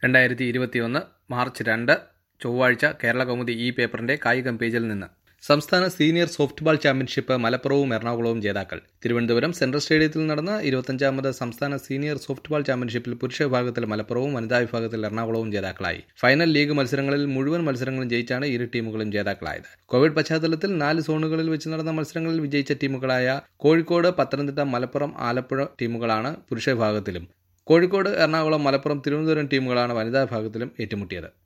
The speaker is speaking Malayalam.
രണ്ടായിരത്തി ഇരുപത്തിയൊന്ന് മാർച്ച് രണ്ട് ചൊവ്വാഴ്ച കേരള കൗമുദി ഈ പേപ്പറിന്റെ കായികം പേജിൽ നിന്ന് സംസ്ഥാന സീനിയർ സോഫ്റ്റ്ബോൾ ചാമ്പ്യൻഷിപ്പ് മലപ്പുറവും എറണാകുളവും ജേതാക്കൾ തിരുവനന്തപുരം സെൻട്രൽ സ്റ്റേഡിയത്തിൽ നടന്ന ഇരുപത്തഞ്ചാമത് സംസ്ഥാന സീനിയർ സോഫ്റ്റ്ബോൾ ചാമ്പ്യൻഷിപ്പിൽ പുരുഷ വിഭാഗത്തിൽ മലപ്പുറവും വനിതാ വിഭാഗത്തിൽ എറണാകുളവും ജേതാക്കളായി ഫൈനൽ ലീഗ് മത്സരങ്ങളിൽ മുഴുവൻ മത്സരങ്ങളും ജയിച്ചാണ് ഇരു ടീമുകളും ജേതാക്കളായത് കോവിഡ് പശ്ചാത്തലത്തിൽ നാല് സോണുകളിൽ വെച്ച് നടന്ന മത്സരങ്ങളിൽ വിജയിച്ച ടീമുകളായ കോഴിക്കോട് പത്തനംതിട്ട മലപ്പുറം ആലപ്പുഴ ടീമുകളാണ് പുരുഷ വിഭാഗത്തിലും കോഴിക്കോട് എറണാകുളം മലപ്പുറം തിരുവനന്തപുരം ടീമുകളാണ് വനിതാ വിഭാഗത്തിലും ഏറ്റുമുട്ടിയത്